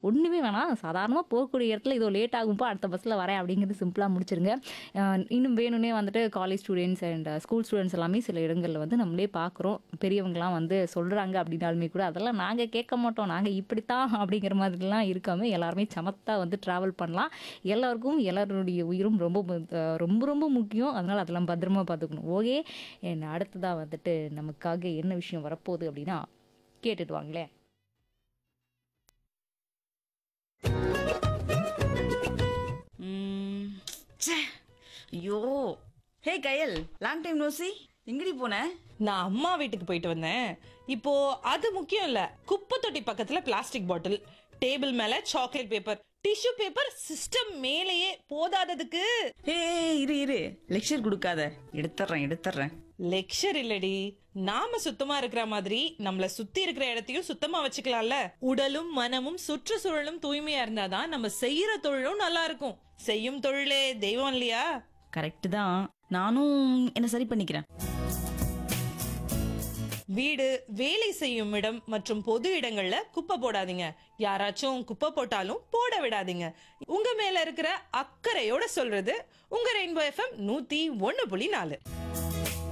ஒன்றுமே வேணாம் சாதாரணமாக போகக்கூடிய இடத்துல இதோ லேட் ஆகும்போ அடுத்த பஸ்ஸில் வரேன் அப்படிங்கிறது சிம்பிளாக முடிச்சிருங்க அஹ் இன்னும் வேணும்னே வந்துட்டு college students and school students எல்லாமே சில இடங்களில் வந்து நம்மளே பார்க்குறோம் பெரியவங்களாம் வந்து சொல்கிறாங்க அப்படின்னாலுமே கூட அதெல்லாம் நாங்கள் கேட்க மாட்டோம் நாங்கள் இப்படித்தான் அப்படிங்கிற மாதிரிலாம் இருக்காமல் எல்லாருமே சமத்தா வந்து ட்ராவல் பண்ணலாம் எல்லாருக்கும் எல்லாருடைய உயிரும் ரொம்ப மு- அஹ் ரொம்ப ரொம்ப முக்கியம் அதனால் அதெல்லாம் பத்திரமா பார்த்துக்கணும் ஓகே என்ன அடுத்ததாக வந்துட்டு நமக்காக என்ன விஷயம் வரப்போகுது அப்படின்னா கேட்டுட்டு வாங்களேன் ம், ச்சே. ஐயோ ஹே கயல் லாங் டைம் நோசி எங்கடி போன நான் அம்மா வீட்டுக்கு போயிட்டு வந்தேன் இப்போ அது முக்கியம் இல்ல குப்பை தொட்டி பக்கத்துல பிளாஸ்டிக் பாட்டில் டேபிள் மேல chocolate paper tissue paper system மேலேயே போதாததுக்கு ஹே இரு இரு லெக்சர் கொடுக்காத எடுத்துறேன் எடுத்துறேன் லெக்சர் இல்லடி நாம சுத்தமா இருக்கிற மாதிரி நம்மள சுத்தி இருக்கிற இடத்தையும் சுத்தமா வச்சுக்கலாம்ல உடலும் மனமும் சுற்றுச்சூழலும் தூய்மையா இருந்தாதான் நம்ம செய்யற தொழிலும் நல்லா இருக்கும் செய்யும் தொழிலே தெய்வம் இல்லையா கரெக்ட் தான் நானும் என்ன சரி பண்ணிக்கிறேன் வீடு வேலை செய்யும் இடம் மற்றும் பொது இடங்கள்ல குப்பை போடாதீங்க யாராச்சும் குப்பை போட்டாலும் போட விடாதீங்க உங்க மேல இருக்கிற அக்கறையோட சொல்றது உங்க ரெயின்போ எஃப்எம் நூத்தி ஒண்ணு புள்ளி நாலு